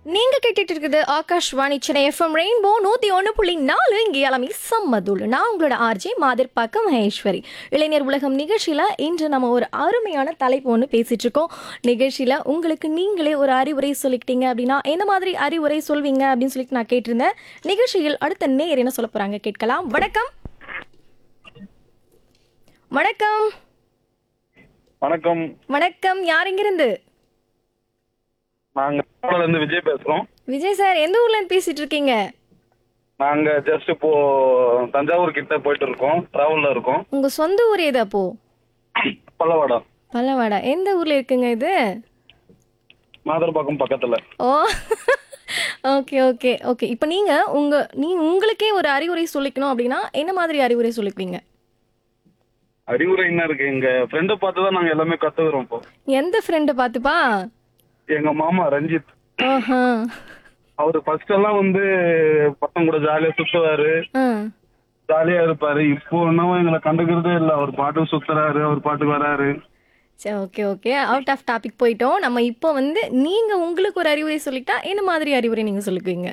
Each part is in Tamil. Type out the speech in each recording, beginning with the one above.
நீங்க கேட்டுட்டு இருக்குது ஆகாஷ்வாணி சென்னை எஃப்எம் ரெயின்போ நூத்தி ஒன்று புள்ளி நாலு இங்கே எல்லாமே சம்மதுள் நான் உங்களோட ஆர்ஜே மாதிர்பாக்க மகேஸ்வரி இளைஞர் உலகம் நிகழ்ச்சியில இன்று நம்ம ஒரு அருமையான தலைப்பு ஒன்று பேசிட்டு இருக்கோம் நிகழ்ச்சியில உங்களுக்கு நீங்களே ஒரு அறிவுரை சொல்லிக்கிட்டீங்க அப்படின்னா எந்த மாதிரி அறிவுரை சொல்வீங்க அப்படின்னு சொல்லிட்டு நான் கேட்டிருந்தேன் நிகழ்ச்சியில் அடுத்த நேர் என்ன சொல்ல போறாங்க கேட்கலாம் வணக்கம் வணக்கம் வணக்கம் வணக்கம் யார் இங்கிருந்து நாங்க திருப்பூர்ல இருந்து விஜய் பேசுறோம் விஜய் சார் எந்த ஊர்ல இருந்து பேசிட்டு இருக்கீங்க நாங்க ஜஸ்ட் இப்போ தஞ்சாவூர் கிட்ட போயிட்டு இருக்கோம் டிராவல்ல இருக்கோம் உங்க சொந்த ஊர் எது அப்போ பல்லவாடா பல்லவாடா எந்த ஊர்ல இருக்குங்க இது மாதர்பாக்கம் பக்கத்துல ஓ ஓகே ஓகே ஓகே இப்போ நீங்க உங்க நீ உங்களுக்கே ஒரு அறிவுரை சொல்லிக்கணும் அப்படின்னா என்ன மாதிரி அறிவுரை சொல்லிக்குவீங்க அறிவுரை என்ன இருக்கு எங்க ஃப்ரெண்டை பார்த்து தான் நாங்க எல்லாமே கத்துக்கிறோம் இப்போ எந்த ஃப்ரெண்டை பார்த்துப்பா எங்க மாமா ரஞ்சித் ஆஹா அவரு ஃபர்ஸ்ட் எல்லாம் வந்து பசங்க கூட ஜாலியா சுத்துவாரு ஆ ஜாலியா இருப்பாரு இப்போ என்னவோ எங்களை கண்டுக்கிறதே இல்ல அவர் பாட்டு சுத்துறாரு அவர் பாட்டுக்கு வராரு சரி okay okay out of topic போயிட்டோம் நம்ம இப்போ வந்து நீங்க உங்களுக்கு ஒரு அறிவுரை சொல்லிட்டா என்ன மாதிரி அறிவுரை நீங்க சொல்லிக்குவீங்க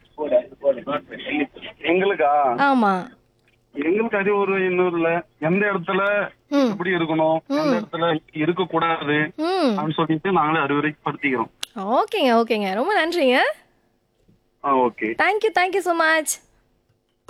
எங்களுக்கா ஆமா எங்களுக்கு அறிவுரை இன்னும் இல்ல எந்த இடத்துல ம் எப்படி இருக்கணும் எந்த இடத்துல இருக்க கூடாது ம் அப்படின்னு சொல்லிட்டு நாங்களே அறிவுரைப்படுத்திக்கிறோம் ஓகேங்க ஓகேங்க ரொம்ப நன்றிங்க ஆ okay thank you thank you so much